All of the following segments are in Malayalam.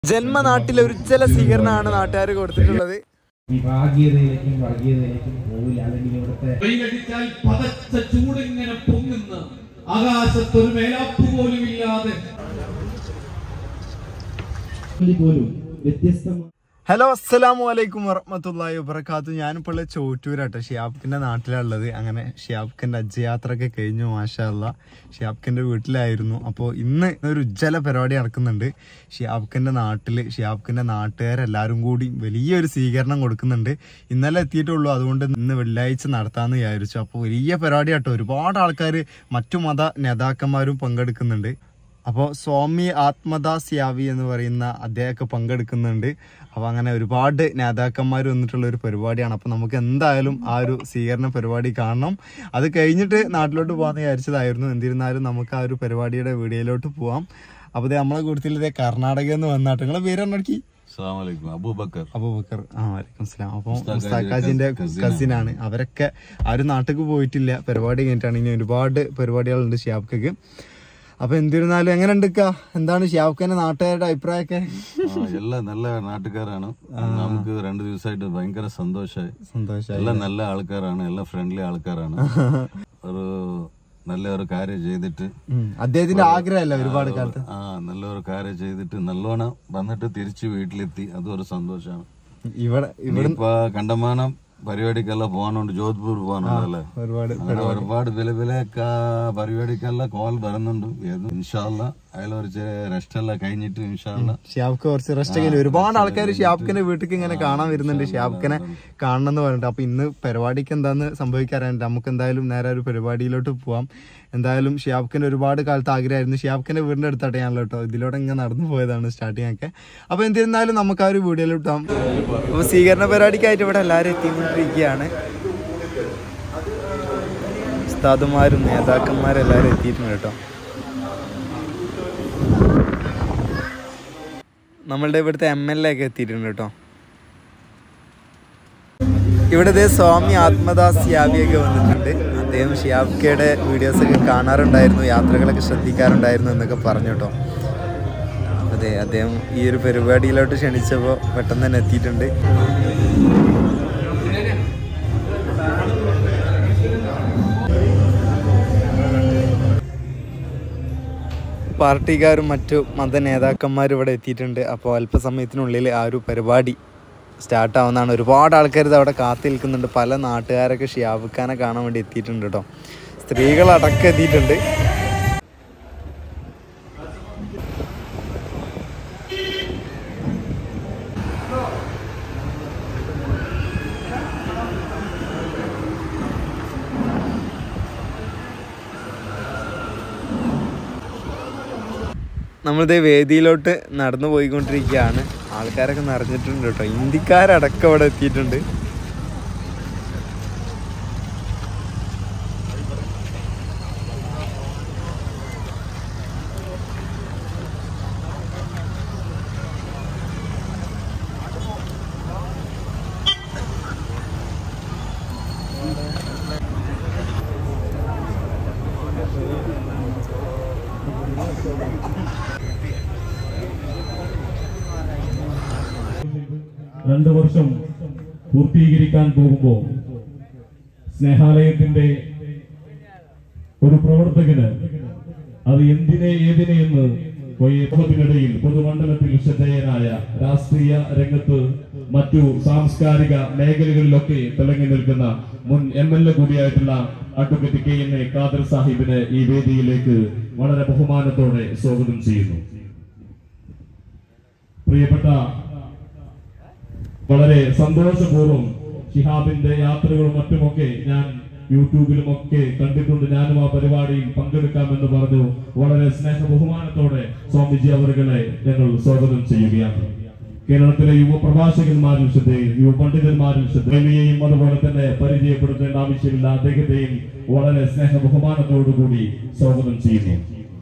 ജന്മനാട്ടിലെ ഒരു ചില സ്വീകരണമാണ് നാട്ടുകാർ കൊടുത്തിട്ടുള്ളത് വിഭാഗീയതയിലേക്കും വർഗീയതയിലേക്കും പോവില്ല അല്ലെങ്കിൽ ഇവിടുത്തെ വെയിലടിച്ചാൽ പതച്ച ചൂടിങ്ങനെ പൊങ്ങുന്ന ആകാശത്തൊരു മേലാപ്പ് പോലും ഇല്ലാതെ പോലും വ്യത്യസ്തമായ ഹലോ അസ്സലാമു അലൈക്കും വറഹമത്തല്ലാഹി വബർക്കാത്തു ഞാനിപ്പോൾ ഉള്ളത് ചോറ്റൂരാട്ടോ ഷിയാബ്ക്കിന്റെ നാട്ടിലുള്ളത് അങ്ങനെ ഷിയാബ്ക്കിന്റെ അജ്ജയാത്രയൊക്കെ കഴിഞ്ഞു മാഷല്ല ഷിയാബ്ക്കിന്റെ വീട്ടിലായിരുന്നു അപ്പോൾ ഇന്ന് ഒരു ഉജ്ജ്വല പരിപാടി നടക്കുന്നുണ്ട് ഷിയാബ്ക്കിന്റെ നാട്ടിൽ ഷിയാബ്ക്കിന്റെ നാട്ടുകാരെല്ലാവരും കൂടി വലിയൊരു സ്വീകരണം കൊടുക്കുന്നുണ്ട് ഇന്നലെ എത്തിയിട്ടുള്ളൂ അതുകൊണ്ട് ഇന്ന് വെള്ളിയാഴ്ച നടത്താമെന്ന് വിചാരിച്ചു അപ്പോൾ വലിയ പരിപാടി ആട്ടോ ഒരുപാട് ആൾക്കാർ മറ്റു മത നേതാക്കന്മാരും പങ്കെടുക്കുന്നുണ്ട് അപ്പോൾ സ്വാമി ആത്മദാസ് യാവി എന്ന് പറയുന്ന അദ്ദേഹമൊക്കെ പങ്കെടുക്കുന്നുണ്ട് അപ്പോൾ അങ്ങനെ ഒരുപാട് നേതാക്കന്മാർ വന്നിട്ടുള്ള ഒരു പരിപാടിയാണ് അപ്പോൾ നമുക്ക് എന്തായാലും ആ ഒരു സ്വീകരണ പരിപാടി കാണണം അത് കഴിഞ്ഞിട്ട് നാട്ടിലോട്ട് പോകാമെന്ന് വിചാരിച്ചതായിരുന്നു എന്നിരുന്നാലും നമുക്ക് ആ ഒരു പരിപാടിയുടെ വീഡിയോയിലോട്ട് പോവാം അപ്പോൾ ഇത് നമ്മളെ കൂട്ടത്തിൽ ഇതേ കർണാടകയിൽ നിന്ന് വന്നാട്ട് നിങ്ങളെ പേര് പറഞ്ഞിടക്കി അസ്സാമലൈക്കും അബൂബക്കർ അബൂബക്കർ ആ വലൈക്കും സ്ലാം അപ്പോൾ മുസ്താഖ് മുസ്താഖാജിന്റെ cousin കസിൻ ആണ് അവരൊക്കെ ആ ഒരു നാട്ടിലേക്ക് പോയിട്ടില്ല പരിപാടി കഴിഞ്ഞിട്ടാണ് ഇനി ഒരുപാട് പരിപാടികളുണ്ട് ഷിയാബ്ക്കക്ക് അപ്പൊ എന്തിരുന്നാലും എങ്ങനെ എടുക്ക എന്താണ് ഷിയാബ്ഖാന്റെ നാട്ടുകാരുടെ അഭിപ്രായമൊക്കെ ആ, എല്ലാം നല്ല നാട്ടുകാരാണ് നമുക്ക് രണ്ടു ദിവസമായിട്ട് ഭയങ്കര സന്തോഷമായി സന്തോഷമായി എല്ലാം നല്ല ആൾക്കാരാണ് എല്ലാം ഫ്രണ്ട്ലി ആൾക്കാരാണ് ഒരു നല്ല ഒരു കാര്യം ചെയ്തിട്ട് ഉം. അദ്ദേഹത്തിന്റെ ആഗ്രഹമല്ല ഒരുപാട് കാലത്ത് ആ നല്ല ഒരു കാര്യം ചെയ്തിട്ട് നല്ലോണം വന്നിട്ട് തിരിച്ച് വീട്ടിലെത്തി അതൊരു സന്തോഷമാണ് ഇവിടെ ഇനിയിപ്പോ കണ്ടമാനം പരിപാടിക്കെല്ലാം പോകാനുണ്ട് ജോധ്പൂർ പോകാനുണ്ടല്ലേ ഒരുപാട് അങ്ങനെ ഒരുപാട് വില വിലയൊക്കെ പരിപാടിക്കെല്ലാം കോൾ വരുന്നുണ്ട് ഏത് ഇൻഷാല്ല അതിലൊരു ചെറിയ റെസ്റ്റ് എല്ലാം കഴിഞ്ഞിട്ട് ഇൻഷാല്ല ഷിയാബ്ക്ക് കുറച്ച് റെസ്റ്റ് ഒക്കെ ഒരുപാട് ആൾക്കാർ ഷിയാബ്ക്കിന്റെ വീട്ടിലേക്ക് ഇങ്ങനെ കാണാൻ വരുന്നുണ്ട് ഷിയാബ്ക്കിനെ കാണണം എന്ന് പറഞ്ഞിട്ട് അപ്പൊ ഇന്ന് പരിപാടിക്ക് എന്താന്ന് സംഭവിക്കാറുണ്ട് നമുക്ക് എന്തായാലും നേരെ ഒരു പരിപാടിയിലോട്ട് പോവാം എന്തായാലും ഷിയാബ്ക്കിന്റെ ഒരുപാട് കാലത്ത് ആഗ്രഹമായിരുന്നു ഷിയാബ്ക്കിന്റെ വീടിന്റെ അടുത്തായിട്ട് ഞാനല്ലോ കേട്ടോ ഇതിലൂടെ ഇങ്ങനെ നടന്നു പോയതാണ് സ്റ്റാർട്ടിങ് ഒക്കെ അപ്പൊ എന്നിരുന്നാലും നമുക്ക് ആ ഒരു വീഡിയോയിലോട്ട് പോകാം അപ്പൊ സ്വീകരണ പരിപാടിക്കായിട്ട് ഇവിടെ എല്ലാവരും എത്തിക്കൊണ്ടിരിക്കുകയാണ് ഉസ്താദുമാരും നേതാക്കന്മാരും എല്ലാവരും എത്തിയിട്ടുണ്ട് കേട്ടോ നമ്മളുടെ ഇവിടുത്തെ എം എൽ എ ഒക്കെ എത്തിയിട്ടുണ്ട് കേട്ടോ ഇവിടെ ദേ സ്വാമി ആത്മദാസ് യാബിയൊക്കെ വന്നിട്ടുണ്ട് അദ്ദേഹം ഷിയാബ്ക്കയുടെ വീഡിയോസ് ഒക്കെ കാണാറുണ്ടായിരുന്നു യാത്രകളൊക്കെ ശ്രദ്ധിക്കാറുണ്ടായിരുന്നു എന്നൊക്കെ പറഞ്ഞു കേട്ടോ അതെ അദ്ദേഹം ഈ ഒരു പരിപാടിയിലോട്ട് ക്ഷണിച്ചപ്പോൾ പെട്ടെന്ന് തന്നെ എത്തിയിട്ടുണ്ട് പാർട്ടിക്കാരും മറ്റു മത നേതാക്കന്മാരും ഇവിടെ എത്തിയിട്ടുണ്ട് അപ്പോൾ അല്പസമയത്തിനുള്ളിൽ ആ ഒരു പരിപാടി സ്റ്റാർട്ട് ആവുന്നതാണ് ഒരുപാട് ആൾക്കാർ ഇത് അവിടെ കാത്തു നിൽക്കുന്നുണ്ട് പല നാട്ടുകാരൊക്കെ ഷിയാബ് കാണാൻ വേണ്ടി എത്തിയിട്ടുണ്ട് കേട്ടോ സ്ത്രീകളടക്കം എത്തിയിട്ടുണ്ട് നമ്മളിത് വേദിയിലോട്ട് നടന്നു പോയിക്കൊണ്ടിരിക്കുകയാണ് ആൾക്കാരൊക്കെ നിറഞ്ഞിട്ടുണ്ട് കേട്ടോ ഇന്ത്യക്കാരടക്കം അവിടെ എത്തിയിട്ടുണ്ട് രണ്ട് വർഷം പൂർത്തീകരിക്കാൻ പോകുമ്പോൾ സ്നേഹാലയത്തിന്റെ ഒരു പ്രവർത്തകന് അത് എന്തിനെ ഏതിനെ എന്ന് സമൂഹത്തിനിടയിൽ പൊതുമണ്ഡലത്തിൽ ശ്രദ്ധേയനായ രാഷ്ട്രീയ രംഗത്ത് മറ്റു സാംസ്കാരിക മേഖലകളിലൊക്കെ തിളങ്ങി നിൽക്കുന്ന മുൻ എം എൽ എ കൂടിയായിട്ടുള്ള advocate K N A Khader സാഹിബിനെ ഈ വേദിയിലേക്ക് വളരെ ബഹുമാനത്തോടെ സ്വാഗതം ചെയ്യുന്നു പ്രിയപ്പെട്ട വളരെ സന്തോഷപൂർവ്വം ഷിഹാബിന്റെ യാത്രകളും മറ്റുമൊക്കെ ഞാൻ യൂട്യൂബിലും ഒക്കെ കണ്ടിട്ടുണ്ട് ഞാനും ആ പരിപാടിയിൽ പങ്കെടുക്കാമെന്ന് പറഞ്ഞു വളരെ സ്നേഹ ബഹുമാനത്തോടെ സ്വാമിജി അവരുകളെ ഞങ്ങൾ സ്വാഗതം ചെയ്യുകയാണ് കേരളത്തിലെ യുവ പ്രഭാഷകന്മാരിൽ ശ്രദ്ധയും യുവ പണ്ഡിതന്മാരിൽ ശ്രദ്ധയും അതുപോലെ തന്നെ പരിചയപ്പെടുത്തേണ്ട ആവശ്യമില്ല അദ്ദേഹത്തെയും വളരെ സ്നേഹ ബഹുമാനത്തോടുകൂടി സ്വാഗതം ചെയ്യുന്നു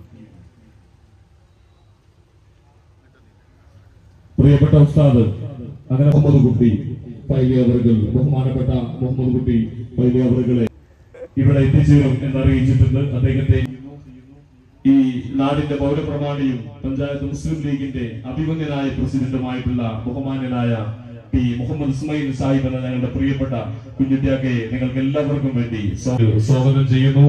പ്രിയപ്പെട്ട ഉസ്താദ് അങ്ങനെ മുഹമ്മദ് കുട്ടി പൈലി അവർകൾ ബഹുമാനപ്പെട്ട മുഹമ്മദ് കുട്ടി പൈലി അവർകളെ ഇവിടെ എത്തിച്ചേരും എന്നറിയിച്ചിട്ടുണ്ട് അദ്ദേഹത്തെ ഈ നാടിന്റെ പൗരപ്രമാണിയും പഞ്ചായത്ത് മുസ്ലിം ലീഗിന്റെ അഭിമന്യനായ പ്രസിഡന്റുമായിട്ടുള്ള ബഹുമാന്യനായ പി മുഹമ്മദ് ഇസ്മായിൽ സാഹിബ് എന്ന ഞങ്ങളുടെ പ്രിയപ്പെട്ട കുഞ്ഞുട്ടിയാക്കയെ നിങ്ങൾക്ക് എല്ലാവർക്കും വേണ്ടി സ്വാ- സ്വാഗതം ചെയ്യുന്നു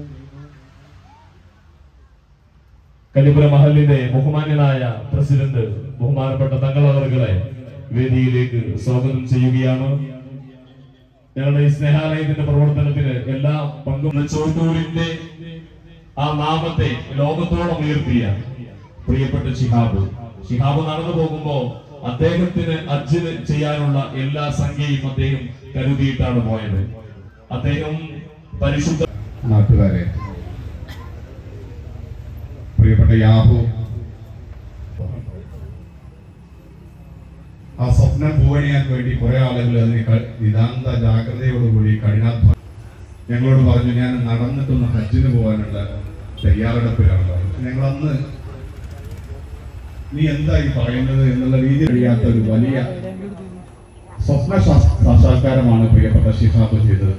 കലിപുര മഹലിന്റെ ബഹുമാന്യനായ പ്രസിഡന്റ് ബഹുമാനപ്പെട്ട തങ്ങളവറുകളെ വേദിയിലേക്ക് സ്വാഗതം ചെയ്യുകയാണ് ഞങ്ങളുടെ ഈ സ്നേഹാലയത്തിന്റെ പ്രവർത്തനത്തിന് എല്ലാ പങ്കും ചോട്ടൂരിന്റെ ആ നാമത്തെ ലോകത്തോളം ഉയർത്തിയ പ്രിയപ്പെട്ട ഷിഹാബ് ഷിഹാബ് നടന്നു പോകുമ്പോ അദ്ദേഹത്തിന് അജ്ജിന് ചെയ്യാനുള്ള എല്ലാ സംഖ്യയും അദ്ദേഹം കരുതിയിട്ടാണ് പോയത് അദ്ദേഹം പരിശുദ്ധ നാട്ടുകാരെ പ്രിയപ്പെട്ട യാഹു ആ സ്വപ്നം പൂവണിയാൻ വേണ്ടി കുറെ ആളുകൾ അതിന് ക- നിതാന്ത ജാഗ്രതയോടുകൂടി കഠിനാധ്വാനം ഞങ്ങളോട് പറഞ്ഞു ഞാൻ നടന്നിട്ടൊന്ന് ഹജ്ജിന് പോകാനുള്ള തയ്യാറെടുപ്പിലാണ് ഞങ്ങളന്ന് നീ എന്താ ഈ പറയുന്നത് എന്നുള്ള രീതി കഴിയാത്ത ഒരു വലിയ സ്വപ്ന സാ- സാക്ഷാത്കാരമാണ് പ്രിയപ്പെട്ട ഷിഹാബ് ചെയ്തത്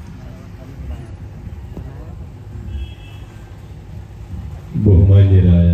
ബഹുമാന്യരായ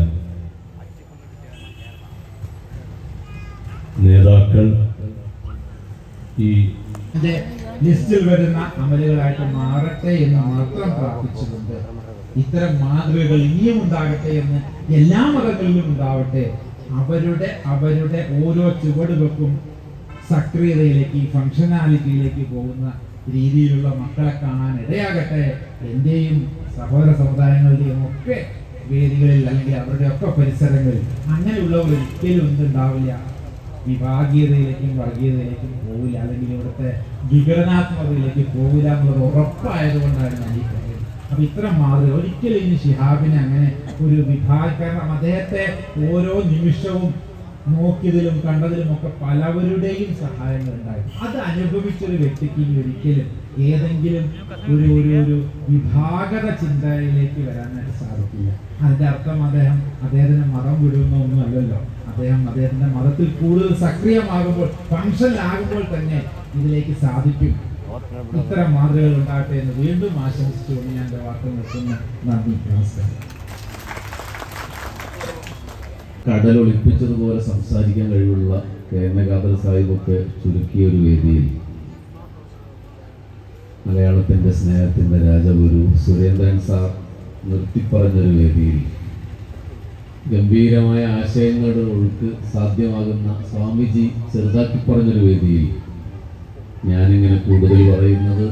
നേതാക്കൾ ഈ അതിന്റെ ലിസ്റ്റിൽ വരുന്ന അമലുകളായിട്ട് മാറട്ടെ എന്ന് മാത്രം പ്രാർത്ഥിച്ചുകൊണ്ട് ഇത്തരം മാതൃകകൾ ഇനിയും ഉണ്ടാകട്ടെ എന്ന് എല്ലാ മതങ്ങളിലും ഉണ്ടാവട്ടെ അവരുടെ അവരുടെ ഓരോ ചുവടുവെപ്പും സക്രിയതയിലേക്ക് ഫങ്ഷനാലിറ്റിയിലേക്ക് പോകുന്ന രീതിയിലുള്ള മക്കളെ കാണാൻ ഇടയാകട്ടെ എന്റെയും സഹോദര സമുദായങ്ങളുടെയും ഒക്കെ വേദികളിൽ അല്ലെങ്കിൽ അവരുടെ ഒക്കെ പരിസരങ്ങളിൽ അങ്ങനെയുള്ളവർ ഒരിക്കലും എന്തുണ്ടാവില്ല വിഭാഗീയതയിലേക്കും വർഗീയതയിലേക്കും പോവില്ല അല്ലെങ്കിൽ ഇവിടുത്തെ വിഘടനാത്മകതയിലേക്ക് പോവില്ല എന്നുള്ളത് ഉറപ്പായതുകൊണ്ടാണ് ഞാൻ ഈ പറയുന്നത് അപ്പൊ ഇത്തരം മാതൃക ഒരിക്കലും ഇനി ഷിഹാബിനെ അങ്ങനെ ഒരു വിഭാഗ കാരണം അദ്ദേഹത്തെ ഓരോ നിമിഷവും നോക്കിയതിലും കണ്ടതിലും ഒക്കെ പലവരുടെയും സഹായങ്ങൾ ഉണ്ടായിരുന്നു അത് അനുഭവിച്ചൊരു വ്യക്തിക്ക് ഇനി ഒരിക്കലും ഏതെങ്കിലും ഒരു ഒരു ഒരു വിഭാഗത ചിന്തയിലേക്ക് വരാനായിട്ട് സാധിക്കില്ല അതിന്റെ അർത്ഥം അദ്ദേഹം അദ്ദേഹത്തിന്റെ മതം വിടുന്ന ഒന്നും അല്ലല്ലോ അദ്ദേഹം അദ്ദേഹത്തിന്റെ മതത്തിൽ കൂടുതൽ സക്രിയമാകുമ്പോൾ ഫംഗ്ഷനിലാകുമ്പോൾ തന്നെ ഇതിലേക്ക് സാധിക്കും ഇത്തരം മാതൃകകൾ ഉണ്ടാകട്ടെ എന്ന് വീണ്ടും ആശംസിച്ചുകൊണ്ട് ഞാൻ എന്റെ വാർത്ത നിർത്തുന്നു നന്ദി നമസ്കാരം കടൽ ഒളിപ്പിച്ചതുപോലെ സംസാരിക്കാൻ കഴിവുള്ള കേരള സാഹിബൊക്കെ ചുരുക്കിയ ഒരു വേദിയിൽ മലയാളത്തിൻ്റെ സ്നേഹത്തിൻ്റെ രാജഗുരു സുരേന്ദ്രൻ സാർ നിർത്തിപ്പറഞ്ഞൊരു വേദിയിൽ ഗംഭീരമായ ആശയങ്ങളുടെ ഒഴുക്ക് സാധ്യമാകുന്ന സ്വാമിജി ചെറുതാക്കി പറഞ്ഞൊരു വേദിയിൽ ഞാനിങ്ങനെ കൂടുതൽ പറയുന്നത്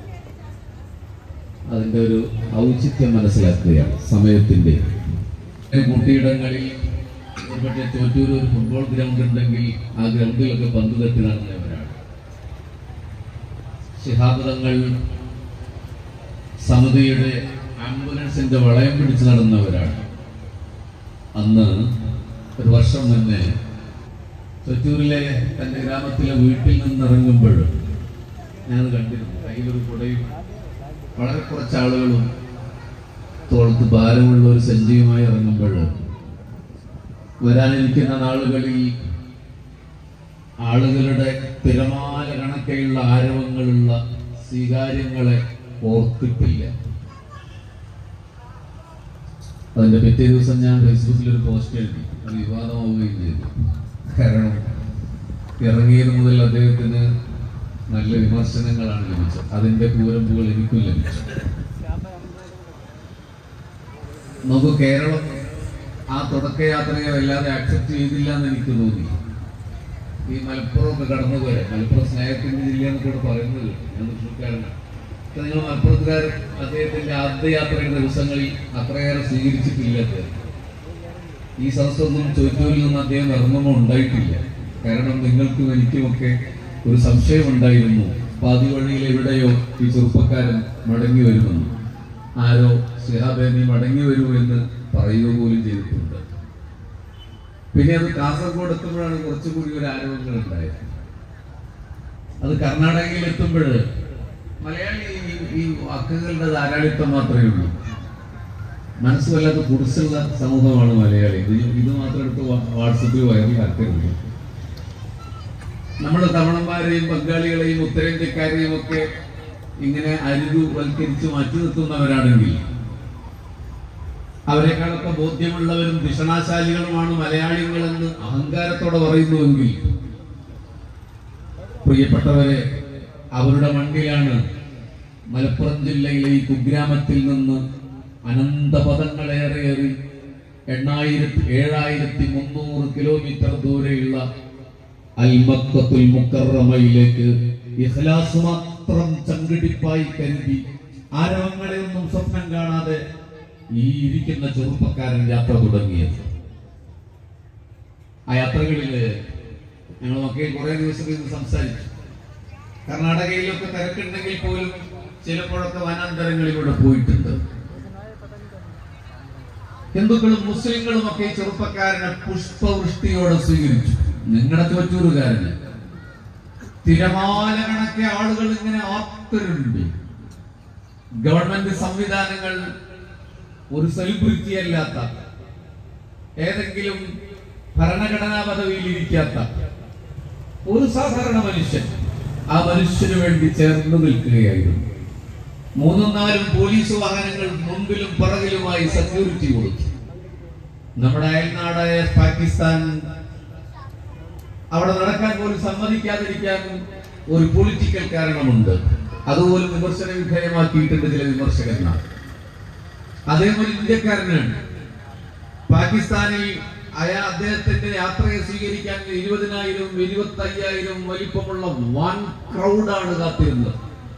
അതിൻ്റെ ഒരു ഔചിത്യം മനസ്സിലാക്കുകയാണ് സമയത്തിൻ്റെ കൂട്ടിയിടങ്ങളിൽ ഒരുപക്ഷെ ചോറ്റൂർ ഒരു ഫുട്ബോൾ ഗ്രൗണ്ട് ഉണ്ടെങ്കിൽ ആ ഗ്രൗണ്ടിലൊക്കെ പന്ത് തട്ടി നടന്നവരാണ് ശിഹാബദങ്ങൾ സമിതിയുടെ ആംബുലൻസിന്റെ വളയം പിടിച്ച് നടന്നവരാണ് അന്ന് ഒരു വർഷം മുന്നേ ചൊറ്റൂരിലെ തന്റെ ഗ്രാമത്തിലെ വീട്ടിൽ നിന്നിറങ്ങുമ്പോൾ ഞാൻ കണ്ടിരുന്നു കയ്യിലൊരു കുടയും വളരെ കുറച്ച് ആളുകളും തോളത്ത് ഭാരമുള്ള ഒരു സഞ്ചിയുമായി ഇറങ്ങുമ്പോൾ വരാനിരിക്കുന്ന നാളുകളിൽ ആളുകളുടെ തിരമാല കണക്കെയുള്ള ആരവങ്ങളുള്ള സ്വീകാര്യങ്ങളെ ഓർത്തിട്ടില്ല അതിന്റെ പിറ്റേ ദിവസം ഞാൻ ഫേസ്ബുക്കിൽ ഒരു പോസ്റ്റ് എഴുതി അത് വിവാദമാവുകയും ചെയ്തു കാരണം ഇറങ്ങിയത് മുതൽ അദ്ദേഹത്തിന് നല്ല വിമർശനങ്ങളാണ് ലഭിച്ചത് അതിന്റെ കൂരമ്പുകൾ എനിക്കും ലഭിച്ചു നമുക്ക് കേരളം ആ തുടക്കയാത്രയെ വല്ലാതെ അക്സെപ്റ്റ് ചെയ്തില്ല എന്ന് എനിക്ക് തോന്നി ഈ മലപ്പുറം ഒക്കെ കടന്നു പോരെ മലപ്പുറം സ്നേഹത്തിന്റെ ജില്ല എന്നൊക്കെ ഇവിടെ പറയുന്നത് കേട്ടു. ഞാൻ തൃശ്ശൂർക്കാരനാണ് പക്ഷെ നിങ്ങൾ മലപ്പുറത്തുകാർ അദ്ദേഹത്തിന്റെ ആദ്യ യാത്രയുടെ ദിവസങ്ങളിൽ അത്രയേറെ സ്വീകരിച്ചിട്ടില്ല അദ്ദേഹം ഈ സദസ്സൊന്നും ചോറ്റൂരിൽ നിന്ന് അദ്ദേഹം ഇറങ്ങുമ്പോൾ ഉണ്ടായിട്ടില്ല കാരണം നിങ്ങൾക്കും എനിക്കുമൊക്കെ ഒരു സംശയം ഉണ്ടായിരുന്നു പാതി വഴിയിൽ എവിടെയോ ഈ ചെറുപ്പക്കാരൻ മടങ്ങി വരുമെന്ന് ആരോ സിഹാബെ നീ മടങ്ങി വരൂ എന്ന് പറയുക പോലും ചെയ്തിട്ടുണ്ട് പിന്നെ അത് കാസർഗോഡ് എത്തുമ്പോഴാണ് കുറച്ചുകൂടി ഒരു ആരോപണങ്ങൾ ഉണ്ടായത് അത് കർണാടകയിൽ എത്തുമ്പോൾ മലയാളി ഈ- ഈ വാക്കുകളുടെ ധാരാളിത്തം മാത്രമേ ഉള്ളൂ മനസ്സ് വല്ലാത്ത കുടിസുള്ള സമൂഹമാണ് മലയാളി ഇത് ഇത് മാത്രം എടുത്ത് വാ- വാട്സപ്പിൽ വൈറലാക്കരുത് നമ്മുടെ തമിഴന്മാരെയും ബംഗാളികളെയും ഉത്തരേന്ത്യക്കാരെയും ഒക്കെ ഇങ്ങനെ അരുതുവൽക്കരിച്ച് മാറ്റി നിർത്തുന്നവരാണെങ്കിൽ അവരെക്കാളൊക്കെ ബോധ്യമുള്ളവരും ദിഷണാശാലികളുമാണ് മലയാളികളെന്ന് അഹങ്കാരത്തോടെ പറയുന്നുവെങ്കിൽ പ്രിയപ്പെട്ടവരെ അവരുടെ മണ്ണിലാണ് മലപ്പുറം ജില്ലയിലെ ഈ കുഗ്രാമത്തിൽ നിന്ന് അനന്തപഥങ്ങളേറെയേറി എണ്ണായിരത്തി ഏഴായിരത്തി മുന്നൂറ് കിലോമീറ്റർ ദൂരെയുള്ള അൽമക്കത്തുൽ മുക്കറമയിലേക്ക് ഇഖ്ലാസ് മാത്രം ചങ്കിടിപ്പായി കരുതി ആരവങ്ങളെ ഒന്നും സ്വപ്നം കാണാതെ ഈ ഇരിക്കുന്ന ചെറുപ്പക്കാരൻ യാത്ര തുടങ്ങിയത് ആ യാത്രകളില് ഞങ്ങൾ മക്കയിൽ കുറെ ദിവസം ഇരുന്ന് സംസാരിച്ചു കർണാടകയിലൊക്കെ തിരക്കുണ്ടെങ്കിൽ പോലും ചിലപ്പോഴൊക്കെ വനാന്തരങ്ങളിലൂടെ പോയിട്ടുണ്ട് ഹിന്ദുക്കളും മുസ്ലിങ്ങളും ഒക്കെ ഈ ചെറുപ്പക്കാരനെ പുഷ്പവൃഷ്ടിയോടെ സ്വീകരിച്ചു നിങ്ങളുടെ തോറ്റൂരുകാരന് തിരമാല കണക്കെ ആളുകൾ ഇങ്ങനെ ആർത്തരുണ്ട് ഗവൺമെന്റ് സംവിധാനങ്ങൾ ഒരു സെലിബ്രിറ്റി അല്ലാത്ത ഏതെങ്കിലും ഭരണഘടനാ പദവിയിൽ ഇരിക്കാത്ത ഒരു സാധാരണ മനുഷ്യൻ ആ മനുഷ്യന് വേണ്ടി ചേർന്ന് നിൽക്കുകയായിരുന്നു മൂന്നും നാലും പോലീസ് വാഹനങ്ങൾ മുൻപിലും പുറകിലുമായി സെക്യൂരിറ്റി കൊടുത്തു നമ്മുടെ അയൽനാടായ പാകിസ്ഥാൻ അവിടെ നടക്കാൻ പോലും സമ്മതിക്കാതിരിക്കാൻ ഒരു പൊളിറ്റിക്കൽ കാരണമുണ്ട് അതുപോലും വിമർശന വിധേയമാക്കിയിട്ടുണ്ട് ചില വിമർശകന്മാർ അദ്ദേഹം ഒരു ഇന്ത്യക്കാരനാണ് പാകിസ്ഥാനിൽ അയാ അദ്ദേഹത്തിന്റെ യാത്രയെ സ്വീകരിക്കാൻ ഇരുപതിനായിരം ഇരുപത്തി അയ്യായിരം വലിപ്പമുള്ള വൻ ക്രൗഡാണ് കാത്തിരുന്നത്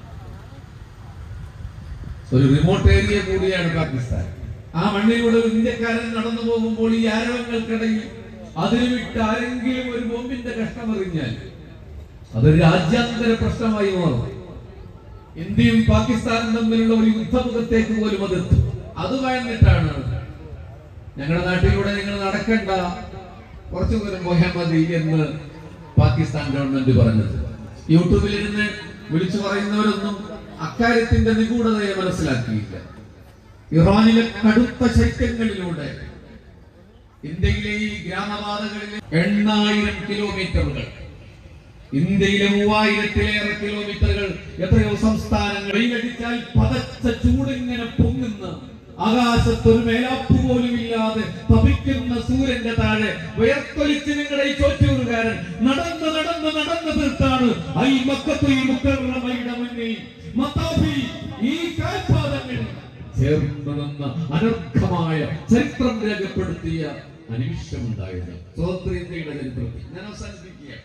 ഒരു റിമോട്ട് ഏരിയ കൂടിയാണ് പാകിസ്ഥാൻ ആ മണ്ണിലൂടെ ഒരു ഇന്ത്യക്കാരൻ നടന്നു പോകുമ്പോൾ ഈ ആരവങ്ങൾക്കിടയിൽ അതിന് വിട്ട് ആരെങ്കിലും ഒരു ബോംബിന്റെ കഷ്ണം എറിഞ്ഞാൽ അതൊരു രാജ്യാന്തര പ്രശ്നമായി മാറും ഇന്ത്യയും പാകിസ്ഥാനും തമ്മിലുള്ള ഒരു യുദ്ധമുഖത്തേക്ക് പോലും അതെത്തും അത് ഭയന്നിട്ടാണ് ഞങ്ങളുടെ നാട്ടിലൂടെ നിങ്ങൾ നടക്കണ്ട കുറച്ചു ദൂരം പോയാൽ മതി എന്ന് പാകിസ്ഥാൻ ഗവൺമെന്റ് പറഞ്ഞത് യൂട്യൂബിൽ ഇരുന്ന് വിളിച്ചു പറയുന്നവരൊന്നും അക്കാര്യത്തിന്റെ നിഗൂഢതയെ മനസ്സിലാക്കിയില്ല ഇറാനിലെ കടുത്ത ശൈത്യങ്ങളിലൂടെ ഇന്ത്യയിലെ ഈ ഗ്രാമപാതകളിലെ എണ്ണായിരം കിലോമീറ്ററുകൾ ഇന്ത്യയിലെ മൂവായിരത്തിലേറെ കിലോമീറ്ററുകൾ എത്രയോ സംസ്ഥാനങ്ങൾ വെയിലടിച്ചാൽ പതച്ച ചൂടിങ്ങനെ പൊങ്ങുന്ന ആകാശത്ത് ഒരു മേലാപ്പ് പോലും ഇല്ലാതെ തപിക്കുന്ന സൂര്യന്റെ താഴെ വിയർത്തൊലിച്ച് നിങ്ങളുടെ ഈ ചോറ്റൂറുകാരൻ നടന്ന് നടന്ന് നടന്ന് തീർത്താണ് ഐ മക്കത്തു ഈ മുക്കറമയുടെ മുന്നിൽ മത്താഫി ഈ കാൽപാദങ്ങളിൽ ചേർന്ന് നിന്ന അനർഘമായ ചരിത്രം രേഖപ്പെടുത്തിയ അനിമിഷമുണ്ടായത് സ്വതന്ത്ര ഇന്ത്യയുടെ ചരിത്രത്തിൽ ഞാൻ അവസാനിപ്പിക്കുക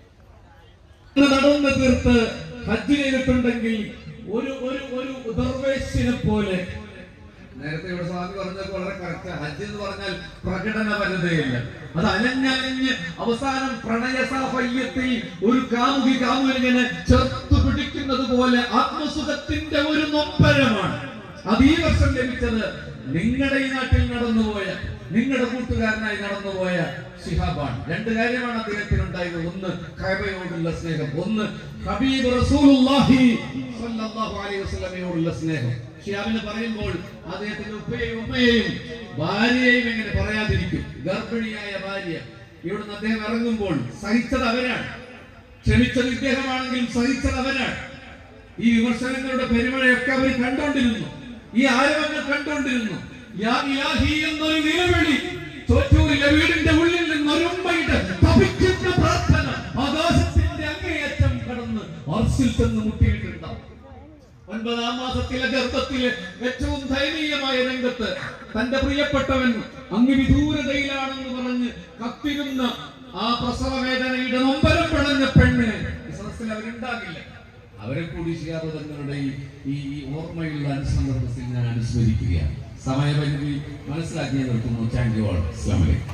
നടന്ന് തീർത്ത് ഹജ്ജ് ചെയ്തിട്ടുണ്ടെങ്കിൽ ഒരു ഒരു ഒരു ദർവേശിനെ പോലെ നേരത്തെ ഇവിടെ സ്വാമി പറഞ്ഞത് വളരെ കറക്റ്റ് ഹജ്ജ് എന്ന് പറഞ്ഞാൽ പ്രകടനപരതയില്ല അത് അലഞ്ഞലഞ്ഞ് അവസാനം പ്രണയ സാഫല്യത്തിൽ ഒരു കാമുകി കാമുകനെ ചേർത്ത് പിടിക്കുന്നത് പോലെ ആത്മസുഖത്തിന്റെ ഒരു നൊമ്പരമാണ് അത് ഈ വർഷം ലഭിച്ചത് നിങ്ങളുടെ ഈ നാട്ടിൽ നടന്നുപോയ നിങ്ങളുടെ കൂട്ടുകാരനായി നടന്നുപോയ ശിഹാബാണ് രണ്ട് കാര്യമാണ് അദ്ദേഹത്തിന് ഉണ്ടായത് ഒന്ന് കഅബയോടുള്ള സ്നേഹം ഒന്ന് ഹബീബ് റസൂലുള്ളാഹി സ്വല്ലല്ലാഹു അലൈഹി വസല്ലമയോടുള്ള സ്നേഹം ഷിയാബിന് പറയുമ്പോൾ അദ്ദേഹത്തിന്റെ ഉപ്പയെയും ഉമ്മയെയും ഭാര്യയെയും എങ്ങനെ പറയാതിരിക്കും ഗർഭിണിയായ ഭാര്യ ഇവിടുന്ന് അദ്ദേഹം ഇറങ്ങുമ്പോൾ സഹിച്ചത് അവരാണ് ക്ഷമിച്ചത് ഇദ്ദേഹമാണെങ്കിലും സഹിച്ചത് അവരാണ് ഈ വിമർശനങ്ങളുടെ പെരുമഴയൊക്കെ അവർ കണ്ടോണ്ടിരുന്നു ഈ ആരവങ്ങൾ കണ്ടോണ്ടിരുന്നു യാ ഇലാഹി എന്നൊരു നിലവിളി തോറ്റൂരിലെ വീടിന്റെ ഉള്ളിൽ നിന്ന് ഒരുമ്പയിട്ട് തപിക്കുന്ന പ്രാർത്ഥന ആകാശത്തിന്റെ അങ്ങേയറ്റം കടന്ന് അർസിൽ ചെന്ന് മുട്ടിയിട്ടുണ്ടാവും ഒൻപതാം മാസത്തിലെ ഗർഭത്തിലെ ഏറ്റവും ദയനീയമായ രംഗത്ത് തന്റെ പ്രിയപ്പെട്ടവൻ അങ്ങ് വിദൂരതയിലാണെന്ന് പറഞ്ഞ് കത്തിരുന്ന ആ പ്രസവ വേദനയുടെ നൊമ്പരം പിടഞ്ഞ പെണ്ണ് ഈ സദസ്സിൽ അവരുണ്ടാകില്ല അവരെ കൂടി ചെയ്യാതെ തങ്ങളുടെ ഈ ഈ ഈ ഓർമ്മയുള്ള അനുസന്ദർഭത്തിൽ ഞാൻ അനുസ്മരിക്കുകയാണ് സമയപരിധി മനസ്സിലാക്കി ഞാൻ നിർത്തുന്നു താങ്ക് യു ആൾ അസ്ലാം വലൈക്കും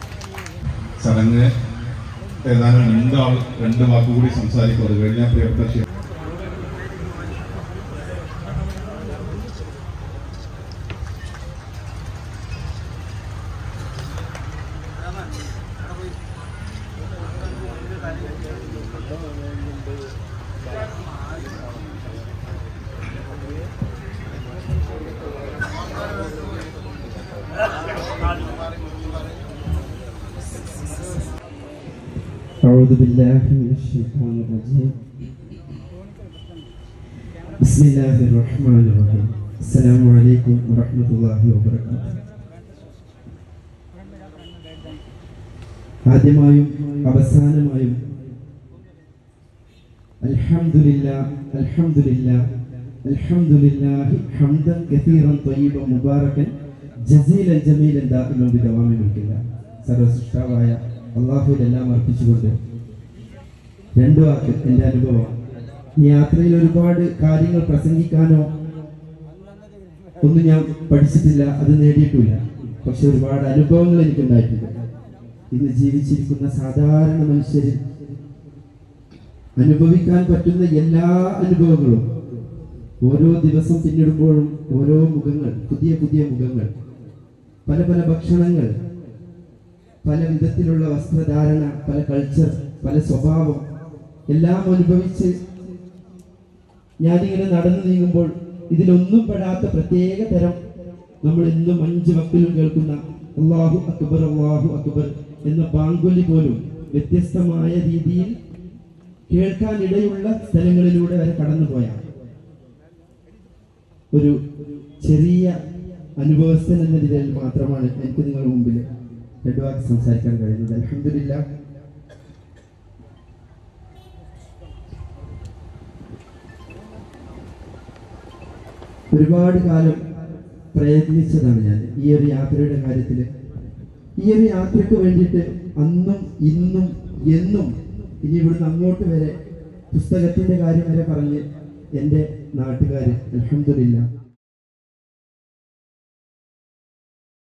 ചടങ്ങ് ഏതാനും രണ്ടാൾ രണ്ട് വാക്കുകൂടി സംസാരിക്കും അത് കഴിഞ്ഞാൽ പ്രിയപ്പെട്ട ശിവ أعوذ بالله من الشيطان الرجيم بسم الله الرحمن الرحيم السلام عليكم ورحمة الله وبركاته ആദ്യമായും അവസാനമായും അൽഹംദുലില്ലാ അൽഹംദുലില്ലാ അൽഹംദുലില്ലാഹി ഹംദൻ കസീറൻ ത്വയ്യിബൻ മുബാറകൻ ജസീലൻ ജമീലൻ ദാഇമൻ ബിദവാമി മുൽക്കില്ല സർവസൃഷ്ടാവായ അള്ളാഹുവിനെല്ലാം അർപ്പിച്ചുകൊണ്ട് രണ്ടു വാക്ക് എൻ്റെ അനുഭവം ഈ യാത്രയിൽ ഒരുപാട് കാര്യങ്ങൾ പ്രസംഗിക്കാനോ ഒന്നും ഞാൻ പഠിച്ചിട്ടില്ല അത് നേടിയിട്ടില്ല പക്ഷെ ഒരുപാട് അനുഭവങ്ങൾ എനിക്കുണ്ടായിട്ടുണ്ട് ഇന്ന് ജീവിച്ചിരിക്കുന്ന സാധാരണ മനുഷ്യരിൽ അനുഭവിക്കാൻ പറ്റുന്ന എല്ലാ അനുഭവങ്ങളും ഓരോ ദിവസം പിന്നിടുമ്പോഴും ഓരോ മുഖങ്ങൾ പുതിയ പുതിയ മുഖങ്ങൾ പല പല ഭക്ഷണങ്ങൾ പല വിധത്തിലുള്ള വസ്ത്രധാരണ പല കൾച്ചർ പല സ്വഭാവം എല്ലാം അനുഭവിച്ച് ഞാനിങ്ങനെ നടന്നു നീങ്ങുമ്പോൾ ഇതിലൊന്നും പെടാത്ത പ്രത്യേക തരം നമ്മൾ എന്നും അഞ്ച് വക്കിലും കേൾക്കുന്ന അള്ളാഹു അക്ബർ അള്ളാഹു അക്ബർ എന്ന ബാങ്കുലി പോലും വ്യത്യസ്തമായ രീതിയിൽ കേൾക്കാനിടയുള്ള സ്ഥലങ്ങളിലൂടെ വരെ കടന്നുപോയ ഒരു ചെറിയ അനുഭവസ്ഥൻ എന്ന രീതിയിൽ മാത്രമാണ് എനിക്ക് നിങ്ങളുടെ മുമ്പിൽ രണ്ടു വാക്ക് സംസാരിക്കാൻ കഴിയുന്നത് അലഹമില്ല ഒരുപാട് കാലം പ്രയത്നിച്ചതാണ് ഞാൻ ഈ ഒരു യാത്രയുടെ കാര്യത്തിൽ ഈ ഒരു യാത്രക്ക് വേണ്ടിയിട്ട് അന്നും ഇന്നും എന്നും ഇനി ഇവിടുന്ന് അങ്ങോട്ട് വരെ പുസ്തകത്തിന്റെ കാര്യം വരെ പറഞ്ഞ് എൻ്റെ നാട്ടുകാർ അലഹമില്ല